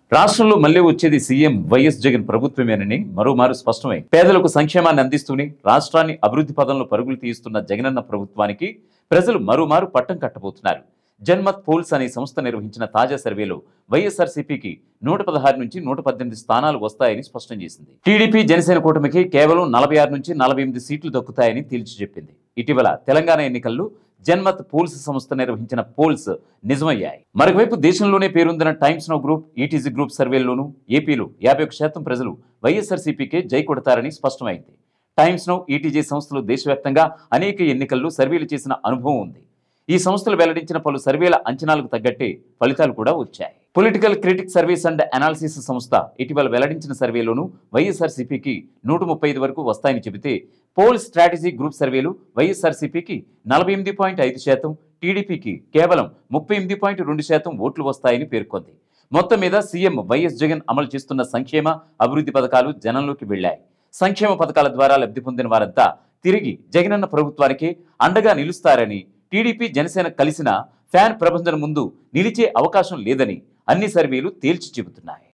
రాష్ట్రంలో మళ్లీ వచ్చేది సీఎం వైఎస్ జగన్ ప్రభుత్వమేనని మరోమారు స్పష్టమై పేదలకు సంక్షేమాన్ని అందిస్తూనే రాష్ట్రాన్ని అభివృద్ధి పదంలో పరుగులు తీస్తున్న జగనన్న ప్రభుత్వానికి ప్రజలు మరోమారు పట్టం కట్టబోతున్నారు జన్మత్ పోల్స్ అనే సంస్థ నిర్వహించిన తాజా సర్వేలో వైఎస్ఆర్సీపీకి నూట పదహారు నుంచి నూట పద్దెనిమిది స్థానాలు వస్తాయని స్పష్టం చేసింది టీడీపీ జనసేన కూటమికి కేవలం నలభై ఆరు నుంచి నలభై ఎనిమిది సీట్లు దక్కుతాయని తేల్చి చెప్పింది ఇటీవల తెలంగాణ ఎన్నికల్లో జన్మత్ పోల్స్ సంస్థ నిర్వహించిన పోల్స్ నిజమయ్యాయి మరొకవైపు దేశంలోనే పేరొందిన Times Now group ETG group సర్వేల్లోనూ ఏపీలో యాభై ఒక శాతం ప్రజలు వైఎస్ఆర్సీపీకే జై కొడతారని స్పష్టమైంది టైమ్స్ నో ఈటీజీ సంస్థలు దేశవ్యాప్తంగా అనేక ఎన్నికల్లో సర్వేలు చేసిన అనుభవం ఉంది ఈ సంస్థలు వెల్లడించిన పలు సర్వేల అంచనాలకు తగ్గట్టే ఫలితాలు కూడా వచ్చాయి political critic service and analysis సంస్థ ఇటీవల వెల్లడించిన సర్వేలోనూ వైఎస్ఆర్సీపీకి నూట ముప్పై ఐదు వరకు వస్తాయని చెబితే పోల్ స్ట్రాటజీ గ్రూప్ సర్వేలు వైఎస్ఆర్సీపీకి నలభై ఎనిమిది పాయింట్ ఐదు శాతం టీడీపీకి కేవలం ముప్పై ఎనిమిది పాయింట్ రెండు శాతం ఓట్లు వస్తాయని పేర్కొంది మొత్తం మీద సీఎం వైఎస్ జగన్ అమలు చేస్తున్న సంక్షేమ అభివృద్ధి పథకాలు జనంలోకి వెళ్లాయి సంక్షేమ పథకాల ద్వారా లబ్ధి పొందిన వారంతా తిరిగి జగనన్న ప్రభుత్వానికి అండగా నిలుస్తారని టీడీపీ జనసేన కలిసిన ఫ్యాన్ ప్రభంజన ముందు నిలిచే అవకాశం లేదని అన్ని సర్వేలు తేల్చి చెబుతున్నాయి